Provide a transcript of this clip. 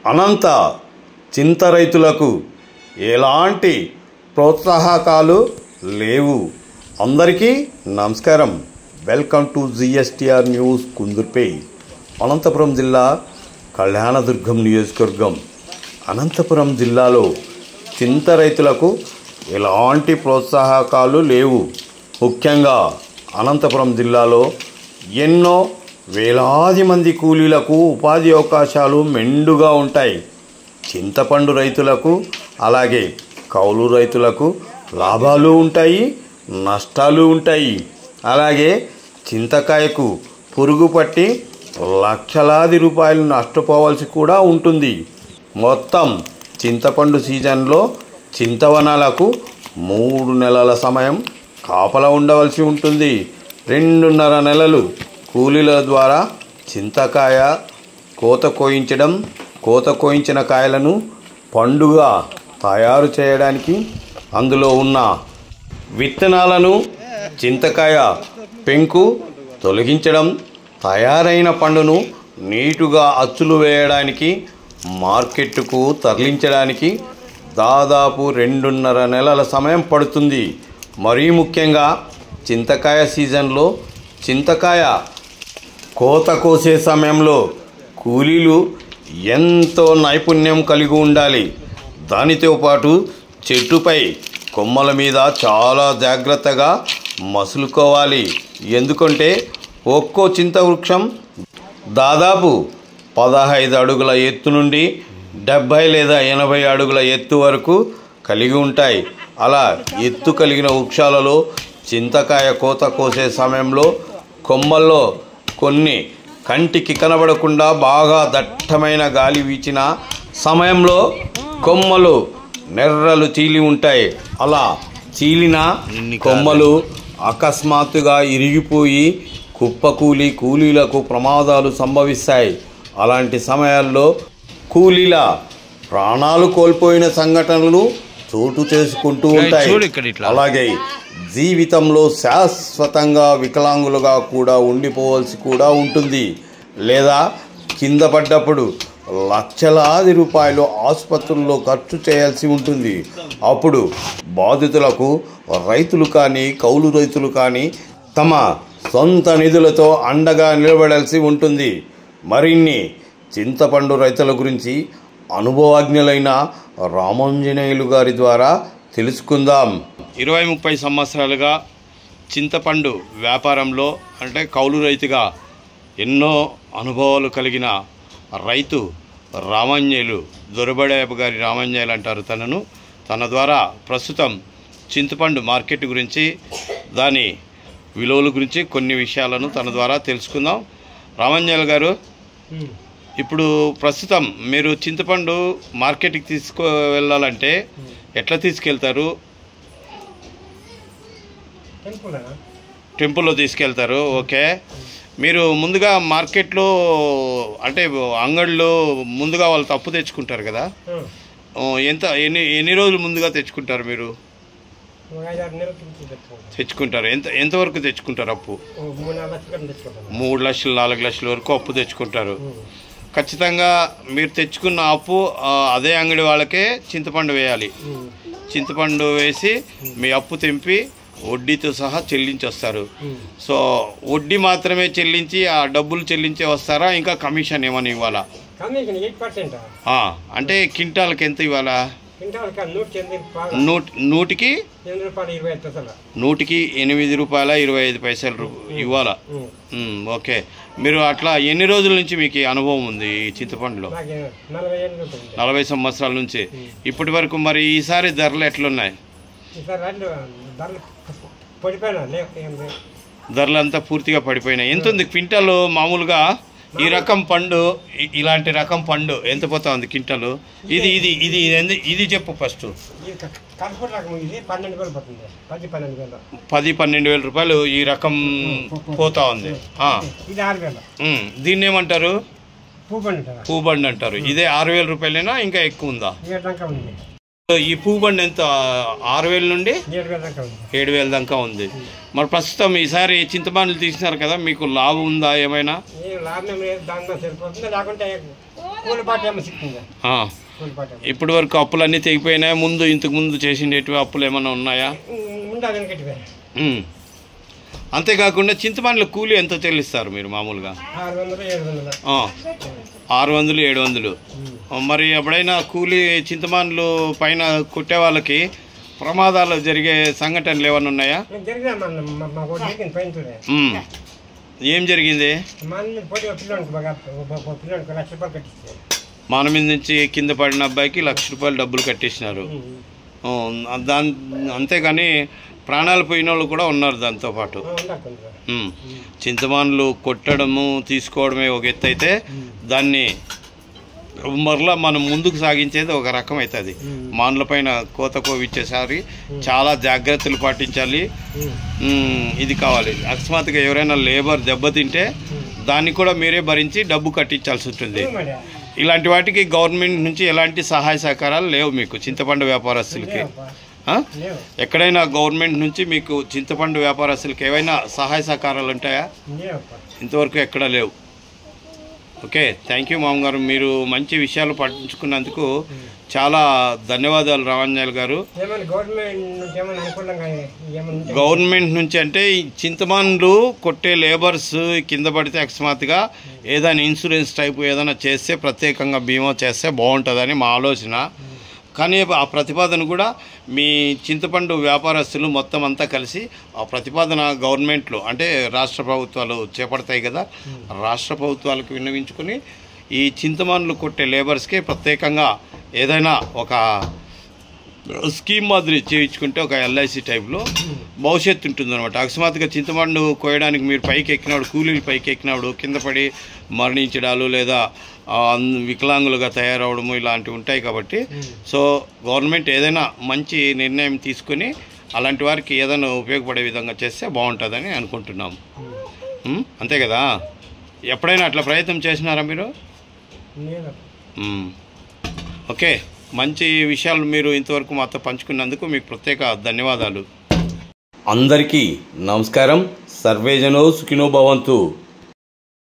అనంత చింత రైతులకు ఎలాంటి ప్రోత్సాహకాలు లేవు అందరికీ నమస్కారం welcome to GSTR news Kundurpi Anantapuram జిల్లా కళ్యాణదుర్గం నియోజకవర్గం అనంతపురం జిల్లాలో చింత రైతులకు ఎలాంటి ప్రోత్సాహకాలు లేవు ముఖ్యంగా అనంతపురం జిల్లాలో ఎన్నో వేలాది మంది కూలీలకు ఉపాధి అవకాశాలు మెండుగా ఉంటాయి చింతపండు రైతులకు అలాగే కౌలు రైతులకు లాభాలు ఉంటాయి నష్టాలు ఉంటాయి అలాగే చింతకాయకు పురుగు పట్టి లక్షలాది రూపాయలు నష్టపోవాల్సి కూడా ఉంటుంది మొత్తం చింతపండు సీజన్లో చింతవనాలకు మూడు నెలల సమయం కాపలా ఉండవలసి ఉంటుంది రెండున్నర నెలలు కూలీల ద్వారా చింతకాయ కోత కోయించడం కోత కోయించిన కాయలను పండుగ తయారు చేయడానికి అందులో ఉన్న విత్తనాలను చింతకాయ పెంకు తొలగించడం తయారైన పండును నీటుగా అచ్చులు వేయడానికి మార్కెట్కు తరలించడానికి దాదాపు రెండున్నర నెలల సమయం పడుతుంది మరీ ముఖ్యంగా చింతకాయ సీజన్లో చింతకాయ కోత కోసే సమయంలో కూలీలు ఎంతో నైపుణ్యం కలిగి ఉండాలి దానితో పాటు చెట్టుపై కొమ్మల మీద చాలా జాగ్రత్తగా మసులుకోవాలి ఎందుకంటే ఒక్కో చింత వృక్షం దాదాపు పదహైదు అడుగుల ఎత్తు నుండి డెబ్భై లేదా ఎనభై అడుగుల ఎత్తు వరకు కలిగి ఉంటాయి అలా ఎత్తు కలిగిన వృక్షాలలో చింతకాయ కోత కోసే సమయంలో కొమ్మల్లో కొన్ని కంటికి కనబడకుండా బాగా దట్టమైన గాలి వీచిన సమయంలో కొమ్మలు నెర్రలు చీలి ఉంటాయి అలా చీలిన కొమ్మలు అకస్మాత్తుగా ఇరిగిపోయి కుప్పకూలి కూలీలకు ప్రమాదాలు సంభవిస్తాయి అలాంటి సమయాల్లో కూలీల ప్రాణాలు కోల్పోయిన సంఘటనలు చోటు చేసుకుంటూ ఉంటాయి చూడు ఇక్కడ ఇట్లా. అలాగే జీవితంలో శాశ్వతంగా వికలాంగులుగా కూడా ఉండిపోవాల్సి కూడా ఉంటుంది లేదా కింద పడ్డప్పుడు లక్షలాది రూపాయలు ఆసుపత్రుల్లో ఖర్చు చేయాల్సి ఉంటుంది అప్పుడు బాధితులకు రైతులు కానీ కౌలు రైతులు కానీ తమ సొంత నిధులతో అండగా నిలబడాల్సి ఉంటుంది మరిన్ని చింతపండు రైతుల గురించి అనుభవజ్ఞులైన రామాంజనేయులు గారి ద్వారా తెలుసుకుందాం ఇరవై ముప్పై సంవత్సరాలుగా చింతపండు వ్యాపారంలో అంటే కౌలు రైతుగా ఎన్నో అనుభవాలు కలిగిన రైతు రామాంజనేయులు దొరబడేపు గారి రామాంజనేయులు అంటారు తనను తన ద్వారా ప్రస్తుతం చింతపండు మార్కెట్ గురించి దాని విలువల గురించి కొన్ని విషయాలను తన ద్వారా తెలుసుకుందాం రామాంజనేయులు గారు ఇప్పుడు ప్రస్తుతం మీరు చింతపండు మార్కెట్కి తీసుకు వెళ్ళాలంటే ఎట్లా తీసుకెళ్తారు టెంపుల్ టెంపుల్లో తీసుకెళ్తారు ఓకే మీరు ముందుగా మార్కెట్లో అంటే అంగడిలో ముందుగా వాళ్ళు తప్పు తెచ్చుకుంటారు కదా ఓ, ఎంత ఎన్ని ఎన్ని రోజులు ముందుగా తెచ్చుకుంటారు మీరు ఐదు ఆరు నెలల కింద తెచ్చుకుంటాం తెచ్చుకుంటారు ఎంత ఎంతవరకు తెచ్చుకుంటారు అప్పు ఓ మూడు నాలుగు లక్షలు తెచ్చుకుంటాం మూడు లక్షలు నాలుగు లక్షల వరకు అప్పు తెచ్చుకుంటారు ఖచ్చితంగా మీరు తెచ్చుకున్న అప్పు ఆ, అదే అంగడి వాళ్ళకే చింతపండు వేయాలి చింతపండు వేసి మీ అప్పు తెంపి వడ్డీతో సహా చెల్లించి వస్తారు సో వడ్డీ మాత్రమే చెల్లించి ఆ డబ్బులు చెల్లించి వస్తారా ఇంకా కమిషన్ ఏమని ఇవ్వాలా కమిషన్ ఎయిట్ పర్సెంట్ ఆ, అంటే క్వింటాల్కి ఎంత ఇవ్వాలా క్వింటాల్ కాదు నూట ఎనిమిది రూపాయలు నూటి నూటికి ఎనిమిది రూపాయలు ఇరవై ఐదు పైసలు నూటికి ఎనిమిది రూపాయల ఇరవై ఐదు పైసలు రూ- ఇవ్వాలా ఉమ్. ఉమ్, ఓకే మీరు అట్లా ఎన్ని రోజుల నుంచి మీకు ఈ అనుభవం ఉంది ఈ చింతపండులో నాకు నలభై ఏళ్ళు ఉంటుంది నలభై సంవత్సరాల నుంచి ఇప్పటి వరకు మరి ఈసారి ధరలు ఎట్లున్నాయి ఈసారి రైలు ధరలు పడిపోయినా లేక ఏం లేదు ధరలు అంతా పూర్తిగా పడిపోయినాయి ఎంత ఉంది క్వింటాల్ మామూలుగా ఈ రకం పండు ఇ- ఇలాంటి రకం పండు ఎంత పోతా ఉంది క్వింటాల్ ఇది ఇది ఇది ఇది- ఇది చెప్పు ఫస్ట్ ఇది కలుపుడు రకం ఇది పన్నెండు వేలు పడుతుంది పది పన్నెండు వేలు పది పన్నెండు వేల రూపాయలు ఈ రకం పోతా ఉంది ఆ, ఇది ఆరు వేలు ఉమ్, దీన్ని ఏమంటారు పువ్వు పండు కదా పూబండి అంటారు ఇదే ఆరు వేల రూపాయలైనా ఇంకా ఎక్కువ ఉందా ఏడు దాకా ఉంది ఈ పూబండి ఎంత ఆరు వేల నుండి ఏడు వేల దాకా ఉంది ఏడు వేల దాకా ఉంది మరి ప్రస్తుతం ఈసారి చింతపండులు తీసినారు కదా మీకు లాభం ఉందా ఏమైనా ఏ లాభం లేదు దాని మీద సరిపోతుంది లేకుంటే కూలి పాట ఏమో సిక్కింది ఆ. కూలి పాట ఏమో. ఇప్పటి వరకు అప్పులన్నీ తెగిపోయినాయా ముందు ఇంతకు ముందు చేసిండేటివి అప్పులు ఏమైనా ఉన్నాయా ఉండాలి వెనకటివే ఉమ్. అంతేకాకుండా చింతపండ్ల కూలి ఎంత చెల్లిస్తారు మీరు మామూలుగా ఆరు వందలు ఏడు వందలు ఆ. ఆరు వందలు ఏడు వందలు ఉమ్. మరి ఎప్పుడైనా కూలి చింతపండ్లు పైన కొట్టే వాళ్ళకి ప్రమాదాలు జరిగే సంఘటనలు ఏమైనా ఉన్నాయా నేను జరిగినా మన మా- మా ఒకటి జరిగింది పైన చూడే ఉమ్. ఏం జరిగింది మా అన్న పోటీ ఒక పిల్లోనికి బాగా ఒక- ఒక పిల్లోనికి లక్ష రూపాయలు కట్టిస్తే మన మీద నుంచి కింద పడిన అబ్బాయికి లక్ష రూపాయలు డబ్బులు కట్టేసినారు ఆ, దాని అంతేగాని ప్రాణాలు పోయిన వాళ్ళు కూడా ఉన్నారు దాంతో పాటు ఉండాలి కొంచెం ఉమ్. చింతమానులు కొట్టడము తీసుకోవడమే ఒక ఎత్తు అయితే దాన్ని మరలా మనం ముందుకు సాగించేది ఒక రకం అవుతుంది మానుల పైన కోత కోవిచ్చేసారి చాలా జాగ్రత్తలు పాటించాలి ఉమ్, ఇది కావాలి అకస్మాత్తుగా ఎవరైనా లేబర్ దెబ్బతింటే దాన్ని కూడా మీరే భరించి డబ్బు కట్టించాల్సి ఉంటుంది మరి ఇలాంటి వాటికి గవర్నమెంట్ నుంచి ఎలాంటి సహాయ సహకారాలు లేవు మీకు చింతపండు వ్యాపారస్తులకి లేవప్పా. ఆ? లేవు ఎక్కడైనా గవర్నమెంట్ నుంచి మీకు చింతపండు వ్యాపారస్తులకి ఏవైనా సహాయ సహకారాలు ఉంటాయా లేవప్పా ఇంతవరకు ఎక్కడా లేవు ఓకే థ్యాంక్ యూ మామగారు మీరు మంచి విషయాలు పట్టించుకున్నందుకు చాలా ధన్యవాదాలు రామాంజల్ గారు ఏమైనా గవర్నమెంట్ నుంచి ఏమైనా అనుకూలంగా ఏమైనా ఉంటే గవర్నమెంట్ నుంచి అంటే ఈ చింతమాన్లు కొట్టే లేబర్స్ కింద పడితే అకస్మాత్తుగా ఏదైనా ఇన్సూరెన్స్ టైపు ఏదైనా చేస్తే ప్రత్యేకంగా బీమా చేస్తే బాగుంటుందని మా ఆలోచన కానీ ఆ ప్రతిపాదన కూడా మీ చింతపండు వ్యాపారస్తులు మొత్తం అంతా కలిసి ఆ ప్రతిపాదన గవర్నమెంట్లో అంటే రాష్ట్ర ప్రభుత్వాలు చేపడతాయి కదా రాష్ట్ర ప్రభుత్వాలకు విన్నవించుకొని ఈ చింతమానులు కొట్టే లేబర్స్కి ప్రత్యేకంగా ఏదైనా ఒక స్కీమ్ మాదిరి చేయించుకుంటే ఒక ఎల్ఐసి టైప్లో భవిష్యత్తు ఉంటుందన్నమాట అకస్మాత్తుగా చింతపండు కోయడానికి మీరు పైకి ఎక్కినప్పుడు కూలీలు పైకి ఎక్కినప్పుడు కింద పడి మరణించడాలు లేదా ఆ, అన్- వికలాంగులుగా తయారవడము ఇలాంటివి ఉంటాయి కాబట్టి సో గవర్నమెంట్ ఏదైనా మంచి నిర్ణయం తీసుకొని అలాంటి వారికి ఏదైనా ఉపయోగపడే విధంగా చేస్తే బాగుంటుందని అనుకుంటున్నాము ఉం? అంతే కదా ఎప్పుడైనా అట్లా ప్రయత్నం చేసినారా మీరు లేదప్పా మ్మ్. ఓకే మంచి విషయాలు మీరు ఇంతవరకు మాతో పంచుకున్నందుకు మీకు ప్రత్యేక ధన్యవాదాలు అందరికీ నమస్కారం సర్వేజనో సుఖినో భవంతు